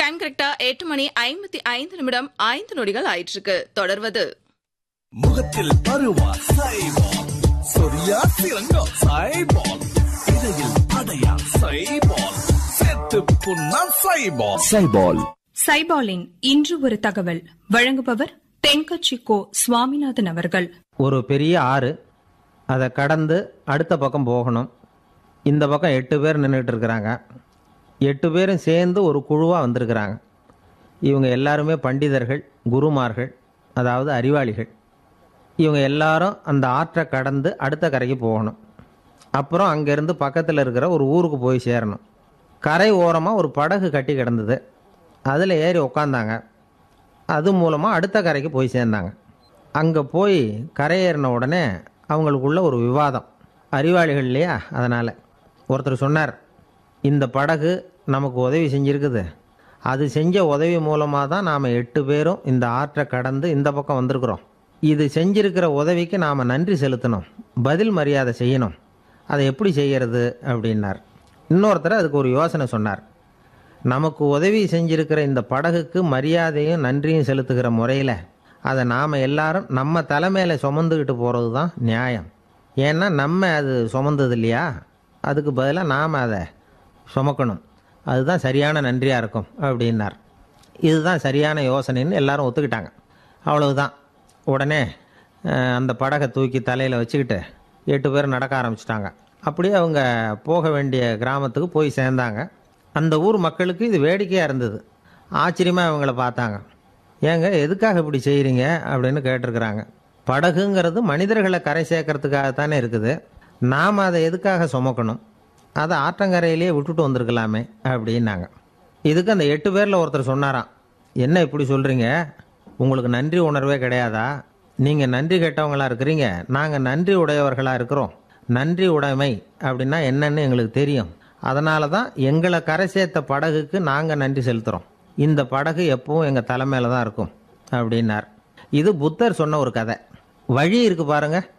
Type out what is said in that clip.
time கரெக்டா எட்டு மணி ஐம்பத்தி ஐந்து நிமிடம் ஐந்து நொடிகள் ஆயிட்டு இருக்கு தொடர்வது முகத்தில் பருவா சைபால் சொரியா சிறங்கோ சைபால் இடையில் அடையா சைபால் செத்து புண்ணா சைபால் சைபால் சைபாலின் இன்று ஒரு தகவல் வழங்குபவர் தென்கட்சி கோ சுவாமிநாதன் அவர்கள் ஒரு பெரிய ஆறு அதை கடந்து அடுத்த பக்கம் போகணும் இந்த பக்கம் எட்டு பேர் நின்றுட்டு இருக்கிறாங்க எட்டு பேரும் சேர்ந்து ஒரு குழுவாக வந்திருக்கிறாங்க இவங்க எல்லாருமே பண்டிதர்கள் குருமார்கள் அதாவது அறிவாளிகள் இவங்க எல்லாரும் அந்த ஆற்றை கடந்து அடுத்த கரைக்கு போகணும் அப்புறம் அங்கேருந்து பக்கத்தில் இருக்கிற ஒரு ஊருக்கு போய் சேரணும் கரை ஓரமாக ஒரு படகு கட்டி கிடந்தது அதில் ஏறி உக்காந்தாங்க அது மூலமாக அடுத்த கரைக்கு போய் சேர்ந்தாங்க அங்கே போய் கரையேறின உடனே அவங்களுக்குள்ள ஒரு விவாதம் அறிவாளிகள் இல்லையா அதனால் ஒருத்தர் சொன்னார் இந்த படகு நமக்கு உதவி செஞ்சிருக்குது அது செஞ்ச உதவி மூலமாக தான் நாம் எட்டு பேரும் இந்த ஆற்றை கடந்து இந்த பக்கம் வந்திருக்கிறோம் இது செஞ்சிருக்கிற உதவிக்கு நாம் நன்றி செலுத்தணும் பதில் மரியாதை செய்யணும் அதை எப்படி செய்யறது அப்படின்னார் இன்னொருத்தர் அதுக்கு ஒரு யோசனை சொன்னார் நமக்கு உதவி செஞ்சிருக்கிற இந்த படகுக்கு மரியாதையும் நன்றியும் செலுத்துகிற முறையில் அதை நாம் எல்லாரும் நம்ம தலைமையில சுமந்துக்கிட்டு போகிறது தான் நியாயம் ஏன்னா நம்ம அது சுமந்தது இல்லையா அதுக்கு பதிலாக நாம் அதை சுமக்கணும் அதுதான் சரியான நன்றியாக இருக்கும் அப்படின்னார் இதுதான் சரியான யோசனைன்னு எல்லாரும் ஒத்துக்கிட்டாங்க அவ்வளவுதான் உடனே அஹ், அந்த படகை தூக்கி தலையில் வச்சுக்கிட்டு எட்டு பேர் நடக்க ஆரம்பிச்சிட்டாங்க அப்படியே அவங்க போக வேண்டிய கிராமத்துக்கு போய் சேர்ந்தாங்க அந்த ஊர் மக்களுக்கு இது வேடிக்கையாக இருந்தது ஆச்சரியமாக அவங்கள பார்த்தாங்க ஏங்க எதுக்காக இப்படி செய்கிறீங்க அப்படின்னு கேட்டிருக்கிறாங்க படகுங்கிறது மனிதர்களை கரை சேர்க்கறதுக்காகத்தானே இருக்குது நாம் அதை எதுக்காக சுமக்கணும் அதை ஆற்றங்கரையிலேயே விட்டுட்டு வந்திருக்கலாமே அப்படின்னாங்க இதுக்கு அந்த எட்டு பேரில் ஒருத்தர் சொன்னாராம் என்ன இப்படி சொல்கிறீங்க உங்களுக்கு நன்றி உணர்வே கிடையாதா நீங்கள் நன்றி கெட்டவங்களா இருக்கிறீங்க நாங்கள் நன்றி உடையவர்களாக இருக்கிறோம் நன்றி உடைமை அப்படின்னா என்னன்னு எங்களுக்கு தெரியும் அதனால தான் எங்களை கரை சேர்த்த படகுக்கு நாங்கள் நன்றி செலுத்துகிறோம் இந்த படகு எப்பவும் எங்கள் தலைமையில தான் இருக்கும் அப்படின்னார் இது புத்தர் சொன்ன ஒரு கதை வழி இருக்கு பாருங்க